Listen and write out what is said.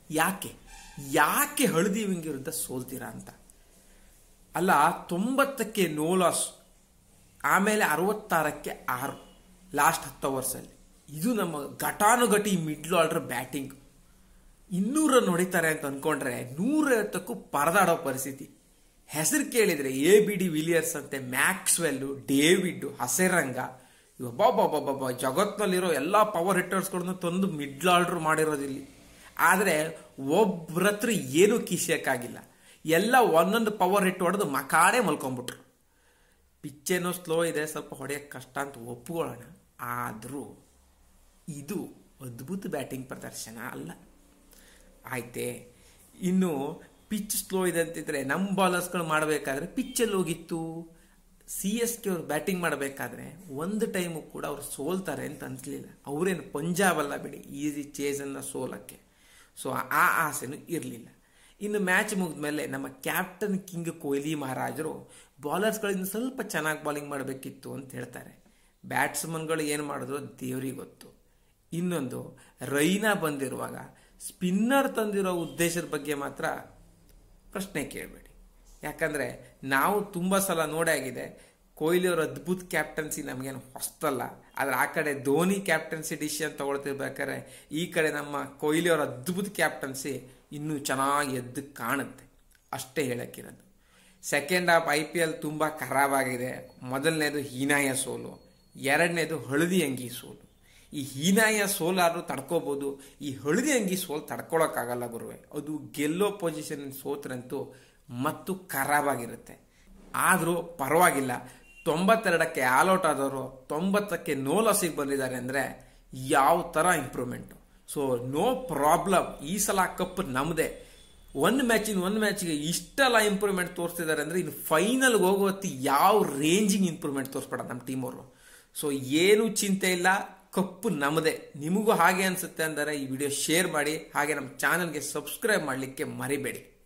ಯಾಕೆ ಯಾಕೆ ಹಳದಿ ವಿಂಗ್ ವಿರುದ್ಧ ಸೋಲ್ತೀರಾ ಅಂತ ಅಲ್ಲ ತೊಂಬತ್ತಕ್ಕೆ ನೋ ಲಾಸ್ ಆಮೇಲೆ ಅರವತ್ತಾರಕ್ಕೆ ಆರು ಲಾಸ್ಟ್ ಹತ್ತು ಓವರ್ಸಲ್ಲಿ ಇದು ನಮ್ಮ ಘಟಾನುಘಟಿ ಮಿಡ್ಲ್ ಆರ್ಡರ್ ಬ್ಯಾಟಿಂಗ್ ಇನ್ನೂರ ಹೊಡಿತಾರೆ ಅಂತ ಅನ್ಕೊಂಡ್ರೆ ನೂರೈವತ್ತಕ್ಕೂ ಪರದಾಡೋ ಪರಿಸ್ಥಿತಿ ಹೆಸರು ಕೇಳಿದ್ರೆ ಎ ಬಿ ಡಿ ವಿಲಿಯರ್ಸ್ ಅಂತೆ ಮ್ಯಾಕ್ಸ್ವೆಲ್ಲು ಡೇವಿಡ್ ಹಸೆರಂಗ ಒಬ್ಬೊಬ್ಬೊಬ್ಬೊಬ್ಬ ಜಗತ್ನಲ್ಲಿರೋ ಎಲ್ಲ ಪವರ್ ಹಿಟ್ಟರ್ಸ್ಗಳನ್ನು ತಂದು ಮಿಡ್ಲ್ ಆರ್ಡರ್ ಮಾಡಿರೋದಿಲ್ಲಿ ಆದರೆ ಒಬ್ಬರ ಹತ್ರ ಏನೂ ಕಿಸಿಯಕ್ಕಾಗಿಲ್ಲ ಎಲ್ಲ ಒಂದೊಂದು ಪವರ್ ಹಿಟ್ ಹೊಡೆದು ಮಕಾಡೆ ಮಲ್ಕೊಂಡ್ಬಿಟ್ರು ಪಿಚ್ಚೇನೋ ಸ್ಲೋ ಇದೆ ಸ್ವಲ್ಪ ಹೊಡೆಯೋಕ್ಕೆ ಕಷ್ಟ ಅಂತ ಒಪ್ಕೊಳ್ಳೋಣ ಆದರೂ ಇದು ಅದ್ಭುತ ಬ್ಯಾಟಿಂಗ್ ಪ್ರದರ್ಶನ ಅಲ್ಲ ಆಯ್ತೆ ಇನ್ನು ಪಿಚ್ ಸ್ಲೋ ಇದೆ ಅಂತಿದ್ರೆ ನಮ್ಮ ಬಾಲರ್ಸ್ಗಳು ಮಾಡಬೇಕಾದ್ರೆ ಪಿಚ್ಚಲ್ಲಿ ಹೋಗಿತ್ತು ಸಿ ಎಸ್ ಕೆ ಅವ್ರು ಬ್ಯಾಟಿಂಗ್ ಮಾಡಬೇಕಾದ್ರೆ ಒಂದು ಟೈಮು ಕೂಡ ಅವ್ರು ಸೋಲ್ತಾರೆ ಅಂತ ಅನ್ಸಲಿಲ್ಲ ಅವರೇನು ಪಂಜಾಬ್ ಅಲ್ಲ ಬಿಡಿ ಈಸಿ ಚೇಸನ್ನು ಸೋಲಕ್ಕೆ ಸೊ ಆ ಆಸೆನೂ ಇರಲಿಲ್ಲ ಇನ್ನು ಮ್ಯಾಚ್ ಮುಗಿದ್ಮೇಲೆ ನಮ್ಮ ಕ್ಯಾಪ್ಟನ್ ಕಿಂಗ್ ಕೊಹ್ಲಿ ಮಹಾರಾಜರು ಬಾಲರ್ಸ್ಗಳಿಂದ ಸ್ವಲ್ಪ ಚೆನ್ನಾಗಿ ಬಾಲಿಂಗ್ ಮಾಡಬೇಕಿತ್ತು ಅಂತ ಹೇಳ್ತಾರೆ ಬ್ಯಾಟ್ಸ್ಮನ್ಗಳು ಏನು ಮಾಡಿದ್ರು ದೇವ್ರಿಗೆ ಗೊತ್ತು ಇನ್ನೊಂದು ರೈನಾ ಬಂದಿರುವಾಗ ಸ್ಪಿನ್ನರ್ ತಂದಿರೋ ಉದ್ದೇಶದ ಬಗ್ಗೆ ಮಾತ್ರ ಪ್ರಶ್ನೆ ಕೇಳಬೇಡಿ ಯಾಕಂದರೆ ನಾವು ತುಂಬ ಸಲ ನೋಡಾಗಿದೆ ಕೊಹ್ಲಿ ಅವರ ಅದ್ಭುತ ಕ್ಯಾಪ್ಟನ್ಸಿ ನಮಗೇನು ಹೊಸ್ತಲ್ಲ ಆದರೆ ಆ ಕಡೆ ಧೋನಿ ಕ್ಯಾಪ್ಟನ್ಸಿ ಡಿಸಿಷನ್ ತಗೊಳ್ತಿರ್ಬೇಕಾದ್ರೆ ಈ ಕಡೆ ನಮ್ಮ ಕೊಹ್ಲಿ ಅವರ ಅದ್ಭುತ ಕ್ಯಾಪ್ಟನ್ಸಿ ಇನ್ನೂ ಚೆನ್ನಾಗಿ ಎದ್ದು ಕಾಣುತ್ತೆ ಅಷ್ಟೇ ಹೇಳಕ್ಕಿರೋದು second half I P L ತುಂಬ ಖರಾಬಾಗಿದೆ ಮೊದಲನೇದು ಹೀನಾಯ ಸೋಲು ಎರಡನೇದು ಹಳದಿ ಅಂಗಿ ಸೋಲು ಈ ಹೀನಾಯ ಸೋಲಾದ್ರೂ ತಡ್ಕೋಬೋದು ಈ ಹಳದಿ ಅಂಗಿ ಸೋಲು ತಡ್ಕೊಳಕ್ಕಾಗಲ್ಲ ಗುರುವೆ ಅದು ಗೆಲ್ಲೋ ಪೊಸಿಷನ್ ಸೋತ್ರಂತೂ ಮತ್ತು ಖರಾಬಾಗಿರುತ್ತೆ ಆದರೂ ಪರವಾಗಿಲ್ಲ ತೊಂಬತ್ತೆರಡಕ್ಕೆ ಆಲ್ಔಟ್ ಆದವರು ತೊಂಬತ್ತಕ್ಕೆ ನೋ ಲಾಸಿಗೆ ಬಂದಿದ್ದಾರೆ ಅಂದರೆ ಯಾವ ಥರ ಇಂಪ್ರೂವ್ಮೆಂಟು ಸೊ ನೋ ಪ್ರಾಬ್ಲಮ್ ಈ ಸಲ ಕಪ್ ನಮ್ಮದೇ ಒಂದು ಮ್ಯಾಚಿನ ಒಂದು ಮ್ಯಾಚ್ಗೆ ಇಷ್ಟೆಲ್ಲ ಇಂಪ್ರೂವ್ಮೆಂಟ್ ತೋರಿಸ್ತಿದ್ದಾರೆ ಅಂದರೆ ಇನ್ನು ಫೈನಲ್ಗೆ ಹೋಗೋ ಹೊತ್ತಿ ಯಾವ ರೇಂಜಿಂಗ್ ಇಂಪ್ರೂವ್ಮೆಂಟ್ ತೋರಿಸ್ಬೇಡ ನಮ್ಮ ಟೀಮ್ ಅವರು ಸೊ ಏನು ಚಿಂತೆ ಇಲ್ಲ ಕಪ್ಪು ನಮ್ಮದೇ ನಿಮಗೂ ಹಾಗೆ ಅನಿಸುತ್ತೆ ಅಂದರೆ ಈ ವಿಡಿಯೋ ಶೇರ್ ಮಾಡಿ ಹಾಗೆ ನಮ್ಮ ಚಾನಲ್ಗೆ ಸಬ್ಸ್ಕ್ರೈಬ್ ಮಾಡಲಿಕ್ಕೆ ಮರಿಬೇಡಿ